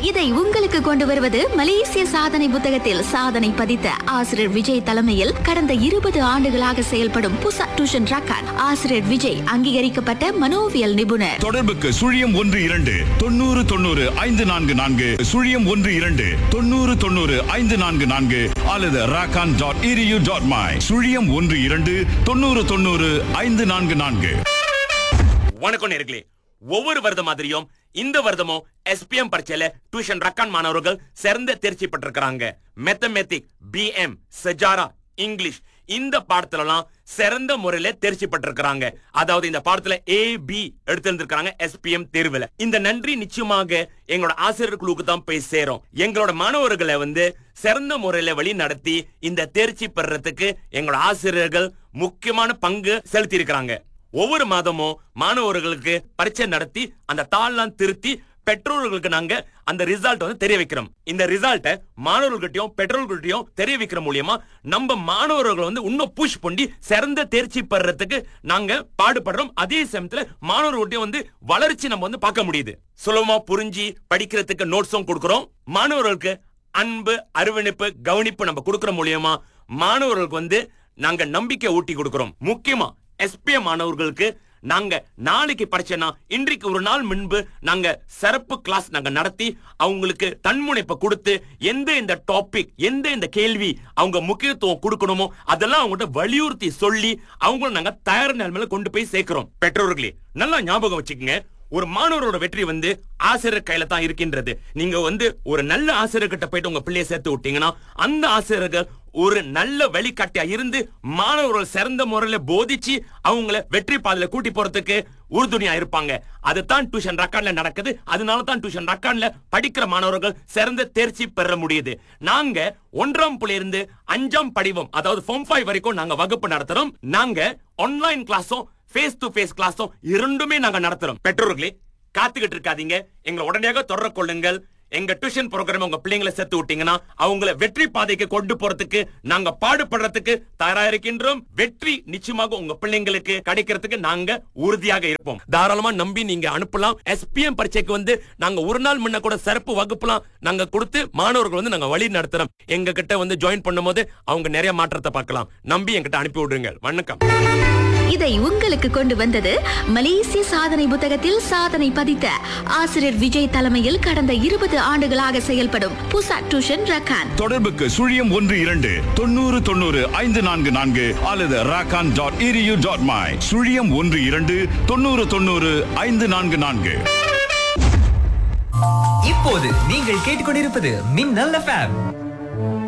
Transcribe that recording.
இதை உங்களுக்கு கொண்டு வருவது மலேசிய சாதனை புத்தகத்தில் சாதனை பதித்த ஆசிரியர் விஜய் தலைமையில் கடந்த இருபது ஆண்டுகளாக செயல்படும் புசா டியூஷன் ரக்கான் ஆசிரியர் விஜய் அங்கீகரிக்கப்பட்ட மனோவியல் நிபுணர் தொடர்புக்கு சுழியம் ஒன்று இரண்டு தொண்ணூறு தொண்ணூறு ஐந்து நான்கு நான்கு சுழியம் ஒன்று இரண்டு தொண்ணூறு தொண்ணூறு ஐந்து நான்கு நான்கு அல்லது ராக்கான் டாட் இரியூ டாட் மை சுழியம் ஒன்று இரண்டு தொண்ணூறு தொண்ணூறு ஐந்து நான்கு நான்கு வணக்கம் நேர்களே ஒவ்வொரு வருடம் மாதிரியும் இந்த வருடமும் எஸ்பிஎம் பரீட்சையில டியூஷன் ரக்கான் மாணவர்கள் சிறந்த தேர்ச்சி பெற்றிருக்கிறாங்க மேத்தமேட்டிக் பிஎம் செஜாரா இங்கிலீஷ் இந்த பாடத்துலலாம் சிறந்த முறையில தேர்ச்சி பெற்றிருக்கிறாங்க அதாவது இந்த பாடத்துல ஏ பி எடுத்திருந்திருக்காங்க எஸ்பிஎம் தேர்வுல இந்த நன்றி நிச்சயமாக எங்களோட ஆசிரியர் குழுவுக்கு தான் போய் சேரும் எங்களோட மாணவர்களை வந்து சிறந்த முறையில வழி நடத்தி இந்த தேர்ச்சி பெறறதுக்கு எங்களோட ஆசிரியர்கள் முக்கியமான பங்கு செலுத்தி இருக்கிறாங்க ஒவ்வொரு மாதமும் மாணவர்களுக்கு பரீட்சை நடத்தி அந்த தாள்லாம் திருத்தி பெற்றோர்களுக்கு நாங்க அந்த ரிசல்ட் வந்து தெரிய வைக்கிறோம் இந்த ரிசல்ட்டை மாணவர்கள்கிட்டயும் பெற்றோர்கள்கிட்டயும் தெரிய வைக்கிற மூலியமா நம்ம மாணவர்கள் வந்து இன்னும் புஷ் பண்ணி சிறந்த தேர்ச்சி பெறறதுக்கு நாங்க பாடுபடுறோம் அதே சமயத்துல மாணவர்கள்கிட்டயும் வந்து வளர்ச்சி நம்ம வந்து பார்க்க முடியுது சுலபமா புரிஞ்சு படிக்கிறதுக்கு நோட்ஸும் கொடுக்கிறோம் மாணவர்களுக்கு அன்பு அரவணைப்பு கவனிப்பு நம்ம கொடுக்கிற மூலியமா மாணவர்களுக்கு வந்து நாங்க நம்பிக்கை ஊட்டி கொடுக்கிறோம் முக்கியமா எஸ்பிஎம் மாணவர்களுக்கு நாங்க நாளைக்கு பரீட்சைனா இன்றைக்கு ஒரு நாள் முன்பு நாங்க சிறப்பு கிளாஸ் நாங்க நடத்தி அவங்களுக்கு தன்முனைப்பை கொடுத்து எந்த இந்த டாபிக் எந்த இந்த கேள்வி அவங்க முக்கியத்துவம் கொடுக்கணுமோ அதெல்லாம் அவங்ககிட்ட வலியுறுத்தி சொல்லி அவங்கள நாங்க தயார் நிலைமையில கொண்டு போய் சேர்க்கிறோம் பெற்றோர்களே நல்லா ஞாபகம் வச்சுக்கோங்க ஒரு மாணவரோட வெற்றி வந்து ஆசிரியர் கையில தான் இருக்கின்றது நீங்க வந்து ஒரு நல்ல ஆசிரியர்கிட்ட போயிட்டு உங்க பிள்ளைய சேர்த்து விட்டீங்கன்னா அந்த ஆசிரியர்கள் ஒரு நல்ல வழிகாட்டியா இருந்து மாணவர்கள் சிறந்த முறையில போதிச்சு அவங்கள வெற்றி பாதையில கூட்டி போறதுக்கு உறுதுணையா இருப்பாங்க அதுதான் டியூஷன் ரெக்கார்ட்ல நடக்குது அதனால தான் டியூஷன் ரெக்கார்ட்ல படிக்கிற மாணவர்கள் சிறந்த தேர்ச்சி பெற முடியுது நாங்க ஒன்றாம் புள்ளி இருந்து அஞ்சாம் படிவம் அதாவது ஃபார்ம் ஃபைவ் வரைக்கும் நாங்க வகுப்பு நடத்துறோம் நாங்க ஆன்லைன் கிளாஸும் ஃபேஸ் டு ஃபேஸ் கிளாஸும் இரண்டுமே நாங்க நடத்துறோம் பெற்றோர்களே காத்துக்கிட்டு இருக்காதீங்க எங்களை உடனடியாக தொடர கொள்ளுங்கள் எங்க டியூஷன் ப்ரோக்ராம் உங்க பிள்ளைங்களை சேர்த்து விட்டீங்கன்னா அவங்கள வெற்றி பாதைக்கு கொண்டு போறதுக்கு நாங்க பாடுபடுறதுக்கு தயாரா இருக்கின்றோம் வெற்றி நிச்சயமாக உங்க பிள்ளைங்களுக்கு கிடைக்கிறதுக்கு நாங்க உறுதியாக இருப்போம் தாராளமா நம்பி நீங்க அனுப்பலாம் எஸ்பிஎம் பரீட்சைக்கு வந்து நாங்க ஒரு நாள் முன்ன கூட சிறப்பு வகுப்புலாம் நாங்க கொடுத்து மாணவர்கள் வந்து நாங்க வழி நடத்துறோம் எங்க கிட்ட வந்து ஜாயின் பண்ணும்போது அவங்க நிறைய மாற்றத்தை பார்க்கலாம் நம்பி எங்கிட்ட அனுப்பி விடுங்க வணக்கம் இதை உங்களுக்கு கொண்டு வந்தது மலேசிய சாதனை புத்தகத்தில் சாதனை பதித்த ஆசிரியர் விஜய் தலைமையில் கடந்த இருபது ஆண்டுகளாக செயல்படும் புசா டியூஷன் ரக்கான் தொடர்புக்கு சுழியம் ஒன்று இரண்டு தொண்ணூறு தொண்ணூறு ஐந்து நான்கு நான்கு அல்லது ராக்கான் டாட் இரியூ டாட் மை சுழியம் ஒன்று இரண்டு தொண்ணூறு தொண்ணூறு ஐந்து நான்கு நான்கு இப்போது நீங்கள் கேட்டுக்கொண்டிருப்பது மின்னல் எஃப்எம்